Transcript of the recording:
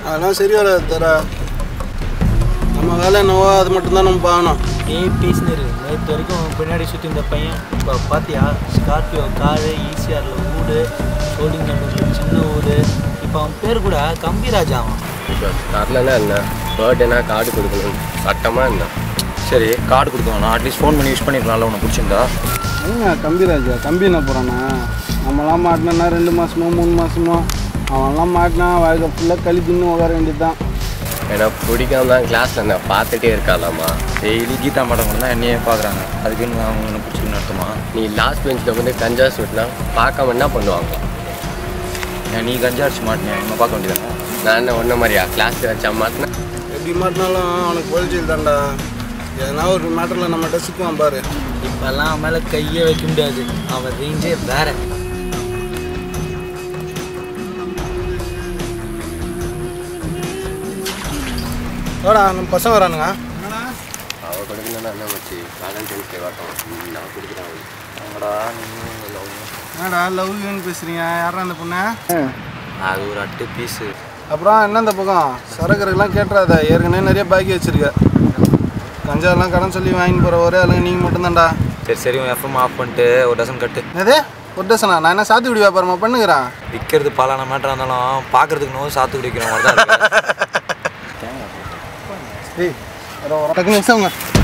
அதெல்லாம் சரி வராது தர நம்ம வேலை என்னவோ அது மட்டும்தான் நம்ம பார்க்கணும் நீ பேசினு நேற்று வரைக்கும் அவன் பின்னாடி சுற்றி இந்த பையன் இப்போ பார்த்தியா ஸ்கார்பியோ காரு ஈசிஆரில் வீடு சோழிங் நல்லூரில் சின்ன ஊர் இப்போ அவன் பேர் கூட கம்பிராஜா அவன் இப்போ தரலன்னா என்ன பர்த்டேனா கார்டு கொடுக்கணும் சட்டமாக என்ன சரி கார்டு கொடுக்கணும் அட்லீஸ்ட் ஃபோன் பண்ணி யூஸ் பண்ணிருக்கலாம்ல உனக்கு பிடிச்சிருந்தா ஏங்க கம்பிராஜா கம்பி என்ன போகிறானா நம்மலாம் மாட்டினா ரெண்டு மாதமோ மூணு மாதமோ அவன்லாம் மாட்டினா வாழ்க்கை ஃபுல்லாக களி தின்னு உட்கார வேண்டியது தான் ஏன்னா பிடிக்காம தான் கிளாஸில் நான் பார்த்துட்டே இருக்காளாமா டெய்லி கீதா மேடம் கூட தான் என்னையே பார்க்குறாங்க அதுக்குன்னு அவங்க என்ன பிடிச்சிருக்குன்னு அர்த்தமா நீ லாஸ்ட் பெஞ்சில் வந்து கஞ்சா சுட்டினா பார்க்காம என்ன பண்ணுவாங்க ஏன் நீ கஞ்சா அடிச்சு மாட்டினேன் நம்ம பார்க்க வேண்டியதானே நான் என்ன ஒன்றை மாதிரியா கிளாஸில் வச்சா மாட்டினேன் எப்படி மாட்டினாலும் அவனுக்கு பொழிச்சல் தான்டா எதனா ஒரு மேட்டரில் நம்மகிட்ட சிக்குவான் பாரு இப்போல்லாம் அவன் மேலே கையே வைக்க முடியாது அவன் ரேஞ்சே வேற வாடா நம்ம பசங்க வரானுங்க அவள் கொடுக்கணும்னா என்ன வச்சு காலம் டென்த்து வரட்டும் நான் கொடுக்குறேன் அவளுக்கு. அவங்கடா என்னடா லவ் யூன்னு பேசுறீங்க யாரா அந்த பொண்ணு அது ஒரு அட்டு பீஸு அப்புறம் என்ன இந்த பக்கம் சரக்குறதுலாம் கேட்டுறாத ஏற்கனவே நிறைய பாக்கி வச்சிருக்க கஞ்சாலாம் கடன் சொல்லி வாங்கிட்டு போகிற ஒரே ஆளுங்க நீங்கள் மட்டும்தான்டா சரி சரி உன் எஃப்எம் ஆஃப் பண்ணிட்டு ஒரு டசன் கட்டு என்னது ஒரு டசனா நான் என்ன சாத்துக்குடி வியாபாரமா பண்ணுகிறேன் விற்கிறது பாலான மேட்டராக இருந்தாலும் பார்க்கறதுக்கு நோ சாத்து குடிக்கிற மாதிரி தான் இருக்கு. ஏய் டக்குன்னு எக்ஸாமுங்க